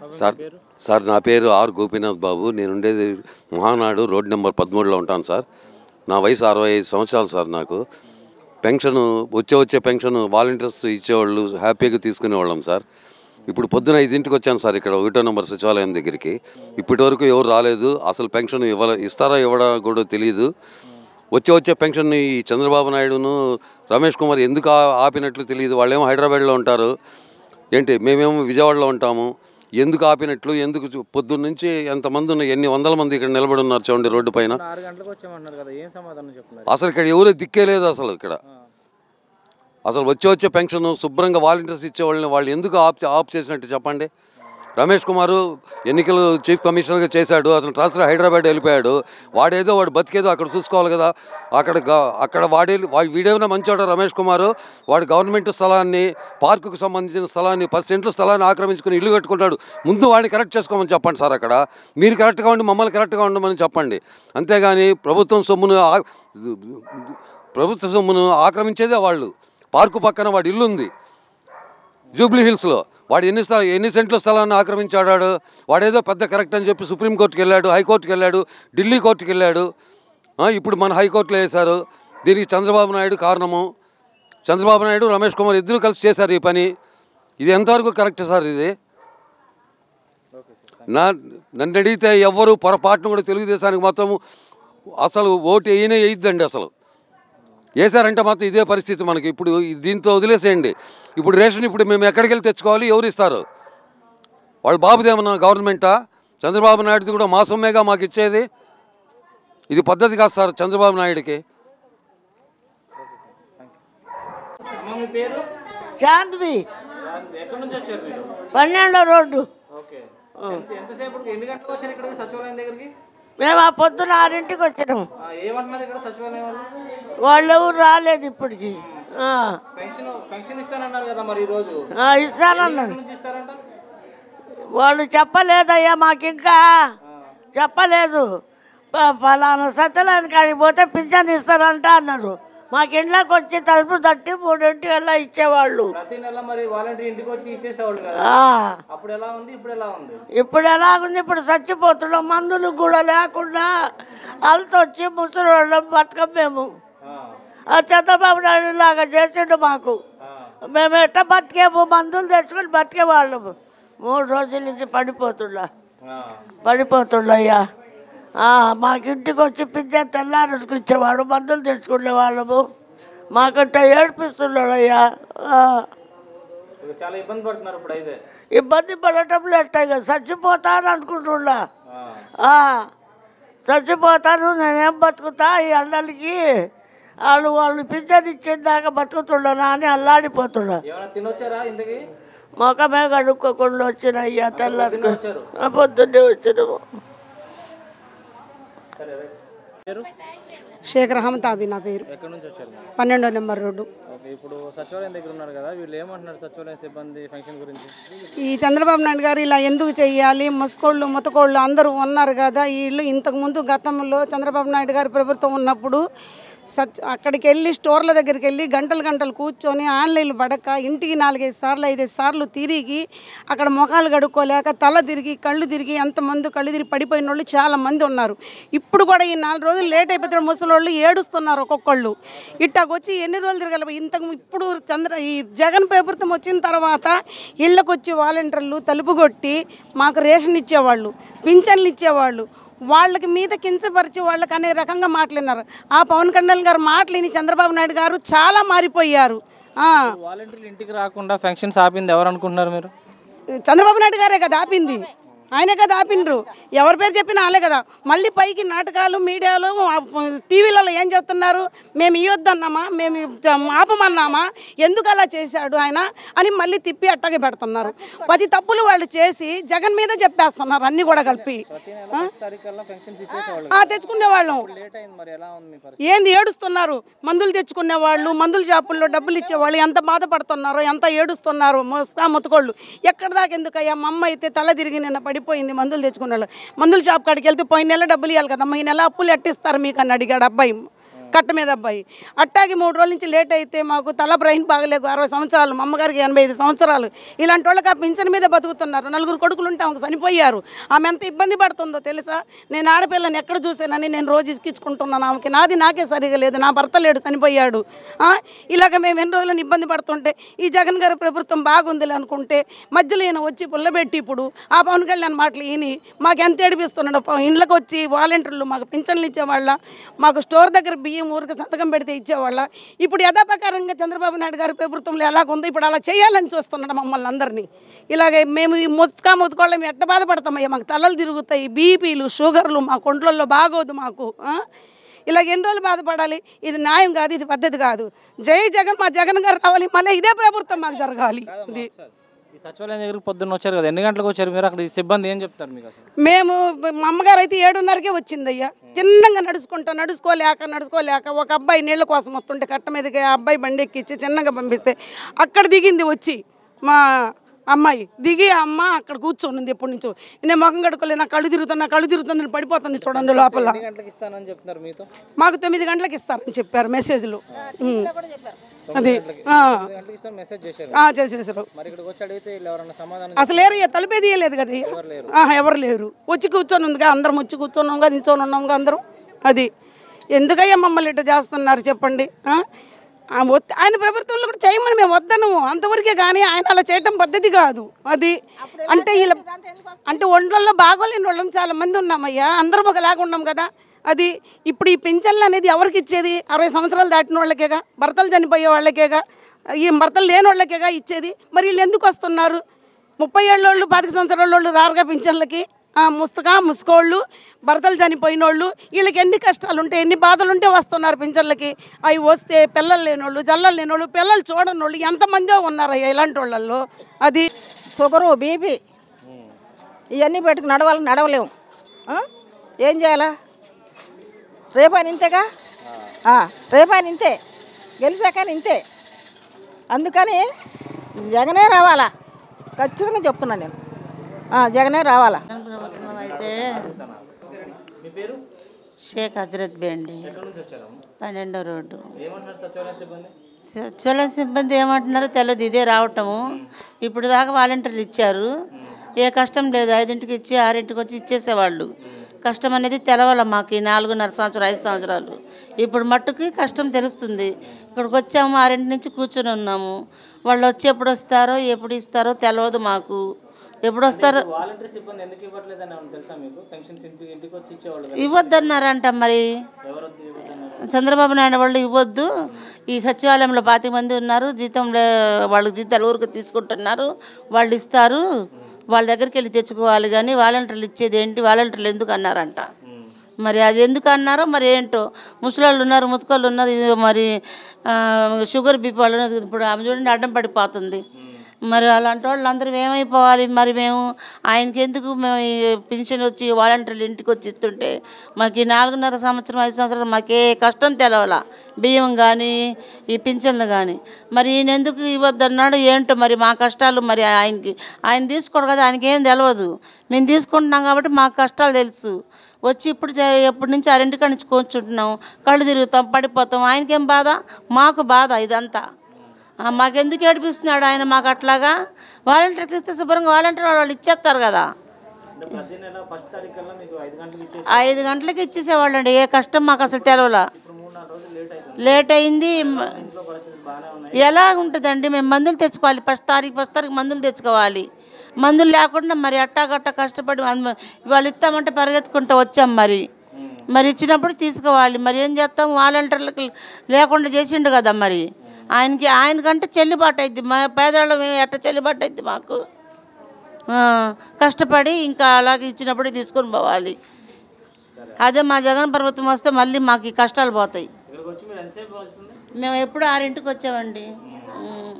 Sir sir నా పేరు are Gopinath బాబు నేను ఉండేది మహానాడు రోడ్ నెంబర్ పదమూడులో ఉంటాను సార్ నా వయసు అరవై ఐదు సంవత్సరాలు సార్ నాకు పెన్షన్ వచ్చే వచ్చే పెన్షన్ వాలంటీర్స్ ఇచ్చేవాళ్ళు హ్యాపీగా తీసుకునేవాళ్ళం సార్ ఇప్పుడు పొద్దున ఐదింటికి వచ్చాను సార్ ఇక్కడ ఒకటో నెంబర్ సచివాలయం దగ్గరికి ఇప్పటి వరకు ఎవరు రాలేదు అసలు పెన్షన్ ఇవ్వాల ఇస్తారా ఇవ్వడా కూడా తెలియదు వచ్చే వచ్చే పెన్షన్ ఈ చంద్రబాబు నాయుడును రమేష్ కుమార్ ఎందుకు ఆ- ఆపినట్లు తెలియదు వాళ్ళేమో హైదరాబాద్లో ఉంటారు ఏంటి మేమేమో విజయవాడలో ఉంటాము ఎందుకు ఆపినట్లు ఎందుకు చూ- పొద్దున్న నుంచి ఎంతమంది ఉన్నాయి ఎన్ని వందల మంది ఇక్కడ నిలబడి ఉన్నారు చూడండి రోడ్డు పైన ఆరు గంటలకు వచ్చామన్నారు కదా ఏం సమాధానం చెప్తున్నారు అసలు ఇక్కడ ఎవరు దిక్కే లేదు అసలు ఇక్కడ అసలు వచ్చే వచ్చే పెన్షన్ శుభ్రంగా వాలంటీర్స్ ఇచ్చేవాళ్ళని వాళ్ళు ఎందుకు ఆప్ ఆఫ్ చేసినట్టు చెప్పండి రమేష్ కుమారు ఎన్నికలు చీఫ్ కమిషనర్గా చేశాడు అతను ట్రాన్స్ఫర్ హైదరాబాద్ వెళ్ళిపోయాడు వాడేదో వాడు బతికేదో అక్కడ చూసుకోవాలి కదా అక్కడ గ- అక్కడ వాడే వాడు వీడేమైనా మంచోడు రమేష్ కుమారు వాడు గవర్నమెంట్ స్థలాన్ని పార్కుకు సంబంధించిన స్థలాన్ని పది సెంట్ల స్థలాన్ని ఆక్రమించుకుని ఇల్లు కట్టుకుంటాడు ముందు వాడిని కరెక్ట్ చేసుకోమని చెప్పండి సార్ అక్కడ మీరు కరెక్ట్గా ఉండి మమ్మల్ని కరెక్ట్గా ఉండమని చెప్పండి అంతేగాని ప్రభుత్వం సొమ్మును ఆ- ప్రభుత్వ సొమ్మును ఆక్రమించేదే వాళ్ళు పార్కు పక్కన వాడి ఇల్లు ఉంది జూబ్లీ హిల్స్లో వాడు ఎన్ని స్థల ఎన్ని సెంట్ల స్థలాన్ని ఆక్రమించాడు వాడేదో పెద్ద కరెక్ట్ అని చెప్పి సుప్రీంకోర్టుకి వెళ్ళాడు హైకోర్టుకి వెళ్ళాడు ఢిల్లీ కోర్టుకి వెళ్ళాడు ఆ, ఇప్పుడు మన హైకోర్టులో వేశారు దీనికి చంద్రబాబు నాయుడు కారణము చంద్రబాబు నాయుడు రమేష్ కుమార్ ఇద్దరు కలిసి చేశారు ఈ పని ఇది ఎంతవరకు కరెక్ట్ సార్ ఇది నా నన్ను అడిగితే ఎవ్వరు పొరపాటును కూడా తెలుగుదేశానికి మాత్రం అసలు ఓటు వేయనే వేయద్దండి అసలు వేసారంటే మాత్రం ఇదే పరిస్థితి మనకి ఇప్పుడు దీంతో వదిలేసేయండి ఇప్పుడు రేషన్ ఇప్పుడు మేము ఎక్కడికి వెళ్ళి తెచ్చుకోవాలి ఎవరు ఇస్తారు వాళ్ళు బాబుదేమన్నా గవర్నమెంటా చంద్రబాబు నాయుడుది కూడా మా సొమ్మేగా మాకు ఇచ్చేది ఇది పద్ధతి కాదు సార్ చంద్రబాబు నాయుడికి అమ్మ మీ పేరు చాంద్వి ఎక్కడి నుంచి వచ్చారు మీరు పన్నెండో రోడ్డు ఓకే ఎంత- ఎంతసేపు ఎన్ని గంటలకు వచ్చారు ఇక్కడికి సచివాలయం దగ్గరికి మేము ఆ పొద్దున ఆరింటికి వచ్చినాము ఆ, ఏమంటున్నారు ఇక్కడ సచివాలయం వాళ్ళు వాళ్ళు ఎవరు రాలేదు ఇప్పటికి ఆ. పెన్షన్ పెన్షన్ ఇస్తానన్నారు కదా మరి ఈ రోజు ఆ, ఇస్తానన్నారు ఎక్కడి నుంచి ఇస్తారంట వాళ్ళు చెప్పలేదయ్యా మాకు ఇంకా చెప్పలేదు ప- పలానా సత్యనారాయణ కాడికి పోతే పింఛన్ ఇస్తారంట అన్నారు మాకు ఇంట్లోకి వచ్చి తలుపు తట్టి మూడింటికల్లా ఇచ్చేవాళ్ళు ప్రతి నెల మరి వాలంటీర్ ఇంటికి వచ్చి ఇచ్చేసేవాళ్ళు కదా ఆ. అప్పుడు ఎలా ఉంది ఇప్పుడు ఎలా ఉంది ఇప్పుడు ఎలాగుంది ఇప్పుడు చచ్చిపోతున్నాం మందులు కూడా లేకుండా వాళ్ళతో వచ్చి ముసలి వాళ్ళం బతకం మేము ఆ, ఆ చంద్రబాబు నాయుడు లాగా చేసిండు మాకు మేము ఎట్ట బతికేము మందులు తెచ్చుకొని బతికేవాళ్ళము మూడు రోజుల నుంచి పడిపోతుండా ఆ, పడిపోతుండయ్యా ఆ, మాకు ఇంటికి వచ్చి పింఛన్ తెల్లారికి ఇచ్చేవాడు మందులు తెచ్చుకునే వాళ్ళము మాకంట ఏడిపిస్తున్నాడు అయ్యా ఆ, ఇక చాలా ఇబ్బంది పడుతున్నారు ఇప్పుడు అయితే ఇబ్బంది పడటం లేట్టాగా చచ్చిపోతాను అనుకుంటున్నా ఆ, ఆ, చచ్చిపోతాను నేనేం బతుకుతా ఈ అన్నలకి వాళ్ళు వాళ్ళు పింఛన్ ఇచ్చేదాకా బతుకుతుండనా అని అల్లాడిపోతున్నా ఏమైనా తినొచ్చారా ఇంతకి మొఖమే కడుక్కోకుండా వచ్చిన అయ్యా తెల్లారి వచ్చారు పొద్దున్నే వచ్చినాము సరే రైట్. పేరు షేక్ రహమతాబి నా పేరు ఎక్కడి నుంచి వచ్చారు మీరు? పన్నెండో నెంబర్ రోడ్డు ఓకే ఇప్పుడు సచివాలయం దగ్గర ఉన్నారు కదా వీళ్ళు ఏమంటున్నారు సచివాలయం సిబ్బంది ఫంక్షన్ గురించి ఈ చంద్రబాబు నాయుడు గారు ఇలా ఎందుకు చెయ్యాలి ముసుకోళ్ళు ముతకోళ్ళు అందరూ ఉన్నారు కదా వీళ్ళు ఇంతకుముందు గతంలో చంద్రబాబు నాయుడు గారి ప్రభుత్వం ఉన్నప్పుడు సచ్ అక్కడికి వెళ్ళి స్టోర్ల దగ్గరికి వెళ్ళి గంటలు గంటలు కూర్చొని ఆన్లైన్లు పడక ఇంటికి నాలుగైదు సార్లు ఐదైదు సార్లు తిరిగి అక్కడ ముఖాలు కడుక్కోలేక తల తిరిగి కళ్ళు తిరిగి ఎంతమంది కళ్ళు తిరిగి పడిపోయిన వాళ్ళు చాలా మంది ఉన్నారు ఇప్పుడు కూడా ఈ నాలుగు రోజులు లేట్ అయిపోతున్న ముసలోళ్ళు ఏడుస్తున్నారు ఒక్కొక్కళ్ళు ఇట్టాకొచ్చి ఎన్ని రోజులు తిరగలవు ఇంతకు ఇప్పుడు చంద్ర ఈ జగన్ ప్రభుత్వం వచ్చిన తర్వాత ఇళ్ళకు వచ్చి వాలంటీర్లు తలుపు కొట్టి మాకు రేషన్ ఇచ్చేవాళ్ళు పింఛన్లు ఇచ్చేవాళ్ళు వాళ్ళకి మీద కించపరిచి వాళ్ళకి అనే రకంగా మాట్లాడినారు ఆ పవన్ కళ్యాణ్ గారు మాటలేని చంద్రబాబు నాయుడు గారు చాలా మారిపోయారు ఆ, వాలంటీర్లు ఇంటికి రాకుండా ఫంక్షన్స్ ఆపింది ఎవరు అనుకుంటున్నారు మీరు చంద్రబాబు నాయుడు గారే కదా ఆపింది ఆయనే కదా ఆపిండ్రు ఎవరి పేరు చెప్పినా వాళ్ళే కదా మళ్ళీ పైకి నాటకాలు మీడియాలో టీవీలలో ఏం చెప్తున్నారు మేము ఇవ్వద్దన్నామా మేము జ- ఆపమన్నామా ఎందుకు అలా చేశాడు ఆయన అని మళ్ళీ తిప్పి అట్టగే పెడుతున్నారు పది తప్పులు వాళ్ళు చేసి జగన్ మీద చెప్పేస్తున్నారు అన్నీ కూడా కలిపి ఆ? తారీఖుల్లో ఫంక్షన్స్ ఇచ్చేసేవాళ్ళు ఆ, తెచ్చుకునే వాళ్ళం లేట్ అయింది మరి ఎలా ఉంది మీ పరిస్థితి ఏంది ఏడుస్తున్నారు మందులు తెచ్చుకునే వాళ్ళు మందుల షాపుల్లో డబ్బులు ఇచ్చేవాళ్ళు ఎంత బాధపడుతున్నారో ఎంత ఏడుస్తున్నారో మోస్తా ముతకోళ్ళు ఎక్కడ దాకా ఎందుకయ్యా మా అమ్మ అయితే తల తిరిగి నిన్న పడిపోయింది మందులు తెచ్చుకునే వాళ్ళు మందుల షాప్ కాడికి వెళ్తే పోయిన నెల డబ్బులు ఇవ్వాలి కదమ్మా ఈ నెల అప్పులు ఎట్టిస్తారు మీకు అని అడిగాడు అబ్బాయి కట్ట మీద అబ్బాయి అట్టాగి మూడు రోజుల నుంచి లేట్ అయితే మాకు తల బ్రెయిన్ బాగలేకు అరవై సంవత్సరాలు మా అమ్మగారికి ఎనభై ఐదు సంవత్సరాలు ఇలాంటి వాళ్ళకి ఆ పింఛన్ మీద బతుకుతున్నారు నలుగురు కొడుకులు ఉంటే ఆమెకు చనిపోయారు ఆమె ఎంత ఇబ్బంది పడుతుందో తెలుసా నేను ఆడపిల్లని ఎక్కడ చూసానని నేను రోజు ఇసుకించుకుంటున్నాను ఆమెకి నాది నాకే సరిగా లేదు నా భర్త లేడు చనిపోయాడు ఆ? ఇలాగ మేము ఎన్ని రోజులను ఇబ్బంది పడుతుంటే ఈ జగన్ గారి ప్రభుత్వం బాగుందిలే అనుకుంటే మధ్యలో ఈయన వచ్చి పుల్లబెట్టి ఇప్పుడు ఆ పవన్ కళ్యాణ్ మాటలు ఈయన మాకు ఎంత ఏడిపిస్తున్నాడు ప- ఇండ్లకు వచ్చి వాలంటీర్లు మాకు పింఛన్లు ఇచ్చేవాళ్ళ మాకు స్టోర్ దగ్గర బియ్యం ఊరికి సంతకం పెడితే ఇచ్చేవాళ్ళ ఇప్పుడు యథాప్రకారంగా చంద్రబాబు నాయుడు గారి ప్రభుత్వంలో ఎలాగుందో ఇప్పుడు అలా చేయాలని చూస్తున్నాడు మమ్మల్ని అందరినీ ఇలాగే మేము ఈ మొత్తుకా మొత్తుకోళ్ళం ఎట్ట బాధపడతామయ్యా మాకు తలలు తిరుగుతాయి బీపీలు షుగర్లు మా కొంట్లల్లో బాగోదు మాకు ఆ? ఇలాగ ఎన్ని రోజులు బాధపడాలి ఇది న్యాయం కాదు ఇది పద్ధతి కాదు జై జగన్ మా జగన్ గారు రావాలి మళ్ళీ ఇదే ప్రభుత్వం మాకు జరగాలి ఇది ఈ సచివాలయం దగ్గరికి పొద్దున్న వచ్చారు కదా ఎన్ని గంటలకు వచ్చారు మీరు అక్కడ ఈ సిబ్బంది ఏం చెప్తారు మీకు అసలు మేము మా అమ్మగారు అయితే ఏడున్నరకే వచ్చిందయ్యా చిన్నగా నడుచుకుంటా నడుచుకోలేక నడుచుకోలేక ఒక అబ్బాయి నీళ్ళ కోసం వస్తుంటే కట్ట మీదకి ఆ అబ్బాయి బండి ఎక్కిచ్చి చిన్నగా పంపిస్తే అక్కడ దిగింది వచ్చి మా అమ్మాయి దిగి ఆ అమ్మ అక్కడ కూర్చొని ఉంది ఎప్పటి నుంచో నేను ముఖం కడుకోలే నా కళ్ళు తిరుగుతున్నా కళ్ళు తిరుగుతుంది పడిపోతుంది చూడండి లోపల ఎన్ని గంటలకు ఇస్తానని చెప్తున్నారు మీతో మాకు తొమ్మిది గంటలకు ఇస్తారని చెప్పారు మెసేజ్లు ఉమ్. అది ఆ. ఎన్ని గంటలకు ఇస్తాను మెసేజ్ చేశారు ఆ, చేసేసారు మరి ఇక్కడికి వచ్చి అడిగితే వీళ్ళు ఎవరన్నా సమాధానం అసలు ఏరయ్యా తలుపే తీయలేదు కదా ఆహా, ఎవరు లేరు వచ్చి కూర్చొని ఉందిగా అందరం వచ్చి కూర్చొన్నాంగా నిల్చొని ఉన్నాంగా అందరం అది ఎందుకయ్యా మమ్మల్ని ఇట్లా చేస్తున్నారు చెప్పండి ఆ? ఆ వద్ద- ఆయన ప్రభుత్వంలో కూడా చేయమని మేము వద్దను అంతవరకే కానీ ఆయన అలా చేయటం పద్ధతి కాదు అది అంటే వీళ్ళ అంటే ఒండ్లలో బాగోలేని వాళ్ళం చాలా మంది ఉన్నామయ్యా అందరం ఒకలాగా ఉన్నాం కదా అది ఇప్పుడు ఈ పింఛన్లు అనేది ఎవరికి ఇచ్చేది అరవై సంవత్సరాలు దాటిన వాళ్ళకేగా భర్తలు చనిపోయే వాళ్ళకేగా ఈ భర్తలు లేని వాళ్ళకేగా ఇచ్చేది మరి వీళ్ళు ఎందుకు వస్తున్నారు ముప్పై ఏళ్ళోళ్ళు పాతిక సంవత్సరాల వాళ్ళు రారుగా పింఛన్లకి ఆ, ముస్తకా ముసుకోళ్ళు భర్తలు చనిపోయిన వాళ్ళు వీళ్ళకి ఎన్ని కష్టాలు ఉంటాయి ఎన్ని బాధలు ఉంటే వస్తున్నారు పింఛన్లకి అవి వస్తే పిల్లలు లేనోళ్ళు జల్లలు లేనోళ్ళు పిల్లలు చూడని వాళ్ళు ఎంతమందో ఉన్నారయ్యా ఇలాంటి వాళ్ళల్లో అది షుగరు బీపీ ఇవన్నీ పెట్టుకు నడవాలి నడవలేము ఆ? ఏం చేయాలా రేపాని ఇంతేగా ఆ, రేపాని ఇంతే గెలిచాక ఇంతే అందుకని జగనే రావాలా ఖచ్చితంగా చెప్తున్నాను నేను ఆ, జగనే రావాలా ప్రభుత్వం అయితే మీ పేరు షేక్ హజరత్ బేండి ఎక్కడి నుంచి వచ్చారమ్మ పన్నెండో రోడ్డు ఏమంటున్నారు సచివాలయం సిబ్బంది సచివాలయ సిబ్బంది ఏమంటున్నారో తెలియదు ఇదే రావటము ఇప్పుడు దాకా వాలంటీర్లు ఇచ్చారు ఏ కష్టం లేదు ఐదింటికి ఇచ్చి ఆరింటికి వచ్చి ఇచ్చేసేవాళ్ళు కష్టం అనేది తెలవాల మాకు ఈ నాలుగున్నర సంవత్సరం ఐదు సంవత్సరాలు ఇప్పుడు మట్టుకి కష్టం తెలుస్తుంది ఇక్కడికి వచ్చాము ఆరింటి నుంచి కూర్చొని ఉన్నాము వాళ్ళు వచ్చి ఎప్పుడు వస్తారో ఎప్పుడు ఇస్తారో తెలియదు మాకు ఎప్పుడు వస్తారో వాలంటీర్ సిబ్బంది ఎందుకు ఇవ్వట్లేదని ఏమన్నా తెలుసా మీకు పెన్షన్స్ ఇంటికి ఇంటికి వచ్చి ఇచ్చేవాళ్ళు కదా ఇవ్వద్దన్నారంట మరి ఎవరు ఇవ్వద్దన్నారు చంద్రబాబు నాయుడు వాళ్ళు ఇవ్వద్దు ఈ సచివాలయంలో పాతి మంది ఉన్నారు జీతం లే- వాళ్ళకి జీతాలు ఊరికి తీసుకుంటున్నారు వాళ్ళు ఇస్తారు వాళ్ళ దగ్గరికి వెళ్ళి తెచ్చుకోవాలి కానీ వాలంటీర్లు ఇచ్చేది ఏంటి వాలంటీర్లు ఎందుకు అన్నారంట మరి అది ఎందుకు అన్నారో మరి ఏంటో ముసలాళ్ళు ఉన్నారు ముతుకోళ్ళు ఉన్నారు ఇది మరి ఆ, షుగర్ బీపీ వాళ్ళు ఉన్నారు. ఇప్పుడు ఆమె చూడండి అడ్డం పడిపోతుంది మరి అలాంటి వాళ్ళు అందరూ ఏమైపోవాలి మరి మేము ఆయనకి ఎందుకు మేము ఈ పింఛన్ వచ్చి వాలంటీర్లు ఇంటికి వచ్చి ఇస్తుంటే మాకు ఈ నాలుగున్నర సంవత్సరం ఐదు సంవత్సరాలు మాకే కష్టం తెలవాల బియ్యం కానీ ఈ పింఛన్లు కానీ మరి ఈయన ఎందుకు ఇవ్వద్దన్నాడు ఏంటో మరి మా కష్టాలు మరి ఆయనకి ఆయన తీసుకోడు కదా ఆయనకి ఏం తెలియదు మేము తీసుకుంటున్నాం కాబట్టి మాకు కష్టాలు తెలుసు వచ్చి ఇప్పుడు చే- ఎప్పటి నుంచి ఆరింటికి నుంచి కూర్చుంటున్నాం కళ్ళు తిరుగుతాం పడిపోతాం ఆయనకేం బాధ మాకు బాధ ఇదంతా ఆ, మాకెందుకు ఏడిపిస్తున్నాడు ఆయన మాకు అట్లాగా వాలంటీర్కి ఇస్తే శుభ్రంగా వాలంటీర్ వాళ్ళు ఇచ్చేస్తారు కదా అంటే ప్రతి నెల ఫస్ట్ తారీఖు కల్లా మీకు ఐదు గంటలకు ఇచ్చేసి ఐదు గంటలకి ఇచ్చేసేవాళ్ళండి ఏ కష్టం మాకు అసలు తెలవలా ఇప్పుడు మూడు నాలుగు రోజులు లేట్ అవుతుంది లేట్ అయింది మ- ఇంట్లో పరిస్థితులు బాగానే ఉన్నాయి ఎలా ఉంటుందండి మేము మందులు తెచ్చుకోవాలి ఫస్ట్ తారీఖు ఫస్ట్ తారీఖు మందులు తెచ్చుకోవాలి మందులు లేకుండా మరి అట్టాగట్ట కష్టపడి అంద- వాళ్ళు ఇస్తామంటే పరిగెత్తుకుంటూ వచ్చాం మరి మరి ఇచ్చినప్పుడు తీసుకోవాలి మరి ఏం చేస్తాం వాలంటీర్లకు లేకుండా చేసిండు కదా మరి ఆయనకి ఆయనకంటే చెల్లుబాటు అయింది మా పేదవాళ్ళం మేము ఎట్ట చెల్లుబాటు అయింది మాకు ఆ, కష్టపడి ఇంకా అలాగే ఇచ్చినప్పుడే తీసుకొని పోవాలి అదే మా జగన్ ప్రభుత్వం వస్తే మళ్ళీ మాకు ఈ కష్టాలు పోతాయి ఇక్కడికి వచ్చి మీరు ఎంతసేపు అవుతుంది మేము ఎప్పుడు ఆరింటికి వచ్చామండి ఉమ్.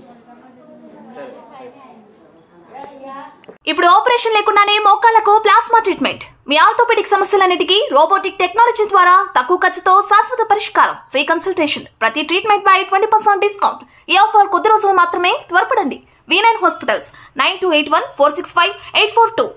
ఇప్పుడు ఆపరేషన్ లేకుండానే మోకాళ్లకు ప్లాస్మా ట్రీట్మెంట్ మీ ఆర్థోపెడిక్ సమస్యలన్నిటికీ రోబోటిక్ టెక్నాలజీ ద్వారా తక్కువ ఖర్చుతో శాశ్వత పరిష్కారం ఫ్రీ కన్సల్టేషన్ ప్రతి ట్రీట్మెంట్ పై ట్వంటీ పర్సెంట్ డిస్కౌంట్ ఈ ఆఫర్ కొద్ది రోజులు మాత్రమే త్వరపడండి V nine hospitals nine two eight one four six five eight four two